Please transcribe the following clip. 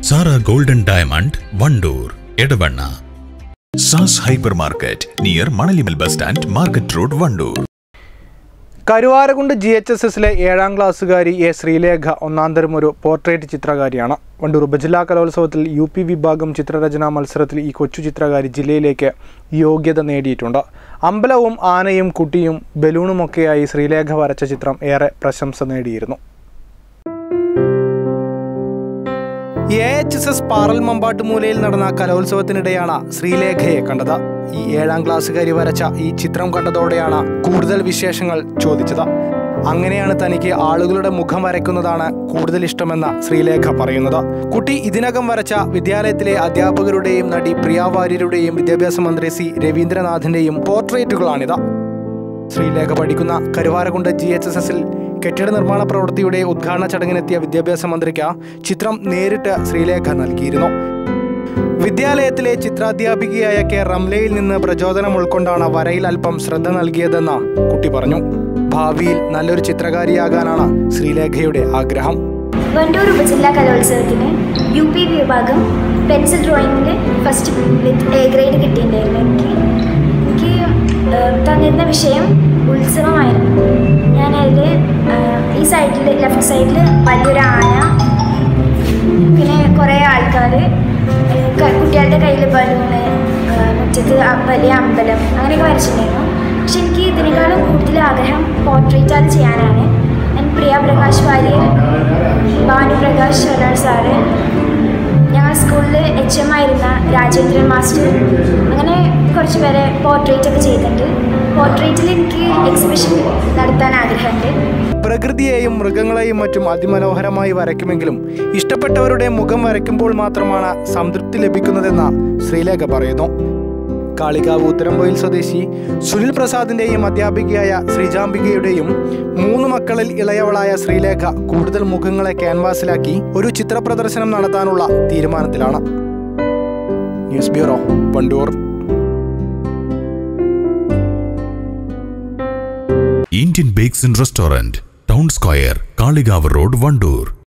Sara golden diamond Wandoor Edavanna സാസ് hyper market near Manalimal bus stand market road Wandoor Karuvarakundu G H S എസിലെ ഏഴാം ക്ലാസ്സുകാരി A Sreelekha ഒന്നാന്തരം ഒരു പോർട്രേറ്റ് ചിത്രകാരിയാണ് വണ്ടൂർ ഉപജില്ലാ കലോത്സവത്തിൽ യു പി വിഭാഗം ചിത്രരചനാ മത്സരത്തിൽ ഈ കൊച്ചു ചിത്രകാരി ജില്ലയിലേക്ക് യോഗ്യത നേടിയിട്ടുണ്ട് അമ്പലവും ആനയും കുട്ടിയും ബലൂണുമൊക്കെയായി ശ്രീലേഖ വരച്ച ചിത്രം ഏറെ പ്രശംസ നേടിയിരുന്നു A H S S Paral മമ്പാട്ട് മൂലയിൽ നടന്ന കലോത്സവത്തിനിടെയാണ് ശ്രീലേഖയെ കണ്ടത് ഈ ഏഴാം ക്ലാസ്സുകാരി വരച്ച ഈ ചിത്രം കണ്ടതോടെയാണ് കൂടുതൽ വിശേഷങ്ങൾ ചോദിച്ചത് അങ്ങനെയാണ് തനിക്ക് ആളുകളുടെ മുഖം വരയ്ക്കുന്നതാണ് കൂടുതൽ ഇഷ്ടമെന്ന് ശ്രീലേഖ പറയുന്നത് കുട്ടി ഇതിനകം വരച്ച വിദ്യാലയത്തിലെ അധ്യാപകരുടെയും നടി പ്രിയ വാര്യരുടെയും വിദ്യാഭ്യാസ മന്ത്രി സി രവീന്ദ്രനാഥിന്റെയും പോർട്രേറ്റുകളാണിത് ശ്രീലേഖ പഠിക്കുന്ന കരുവാരകുണ്ട് ജി എച്ച് എസ് എസിൽ കെട്ടിട നിർമ്മാണ പ്രവൃത്തിയുടെ ഉദ്ഘാടന ചടങ്ങിനെത്തിയ വിദ്യാഭ്യാസ മന്ത്രിക്ക് ചിത്രം നേരിട്ട് ശ്രീലേഖ നൽകിയിരുന്നു വിദ്യാലയത്തിലെ ചിത്രാധ്യാപികയായ കെ റംലയിൽ നിന്ന് പ്രചോദനം ഉൾക്കൊണ്ടാണ് വരയിൽ അല്പം ശ്രദ്ധ നൽകിയതെന്ന് കുട്ടി പറഞ്ഞു ഭാവിയിൽ നല്ലൊരു ചിത്രകാരിയാകാനാണ് ശ്രീലേഖയുടെ ആഗ്രഹം വണ്ടൂർ ഉപജില്ലാ കലോത്സവത്തിന് യു പി വിഭാഗം പെൻസിൽ ഡ്രോയിങ്ങിൽ ഫസ്റ്റ് വിത്ത് എ ഗ്രേഡ് കിട്ടിയിട്ടുണ്ടായിരുന്നു എനിക്ക് എനിക്ക് ഏഹ്, തന്നിരുന്ന വിഷയം ഉത്സവമായിരുന്നു ഞാനതിൽ ഈ സൈഡിൽ ലെഫ്റ്റ് സൈഡിൽ വലിയൊരു ആന പിന്നെ കുറേ ആൾക്കാർ കുട്ടികളുടെ കയ്യിൽ ബലൂണ് മുറ്റത്ത് അ- വലിയ അമ്പലം അങ്ങനെയൊക്കെ വരച്ചിട്ടുണ്ടായിരുന്നു പക്ഷെ എനിക്ക് ഇതിനേക്കാളും കൂടുതൽ ആഗ്രഹം പോർട്രേറ്റ് അത് ചെയ്യാനാണ് ഞാൻ പ്രിയ പ്രകാശ് വാര്യർ ഭാനുപ്രകാശ് ഒരാൾ സാറ് ഞങ്ങൾ സ്കൂളിൽ എച്ച് എം ആയിരുന്ന രാജേന്ദ്രൻ മാസ്റ്റർ അങ്ങനെ കുറച്ച് പേരെ പോർട്രേറ്റ് ഒക്കെ ചെയ്തിട്ടുണ്ട് പോർട്രേറ്റിൽ എനിക്ക് എക്സിബിഷൻ നടത്താൻ ആഗ്രഹമുണ്ട് പ്രകൃതിയെയും മൃഗങ്ങളെയും മറ്റും അതിമനോഹരമായി വരയ്ക്കുമെങ്കിലും ഇഷ്ടപ്പെട്ടവരുടെ മുഖം വരയ്ക്കുമ്പോൾ മാത്രമാണ് സംതൃപ്തി ലഭിക്കുന്നതെന്ന് ശ്രീലേഖ പറയുന്നു കാളികാവ് ഉത്തരംപൊയിൽ സ്വദേശി സുനിൽ പ്രസാദിന്റെയും അധ്യാപികയായ ശ്രീജാംബികയുടെയും മൂന്ന് മക്കളിൽ ഇളയവളായ ശ്രീലേഖ കൂടുതൽ മുഖങ്ങളെ ക്യാൻവാസിലാക്കി ഒരു ചിത്ര പ്രദർശനം നടത്താനുള്ള തീരുമാനത്തിലാണ് news bureau Wandoor Indian bakes and restaurant town square Kalikavu road Wandoor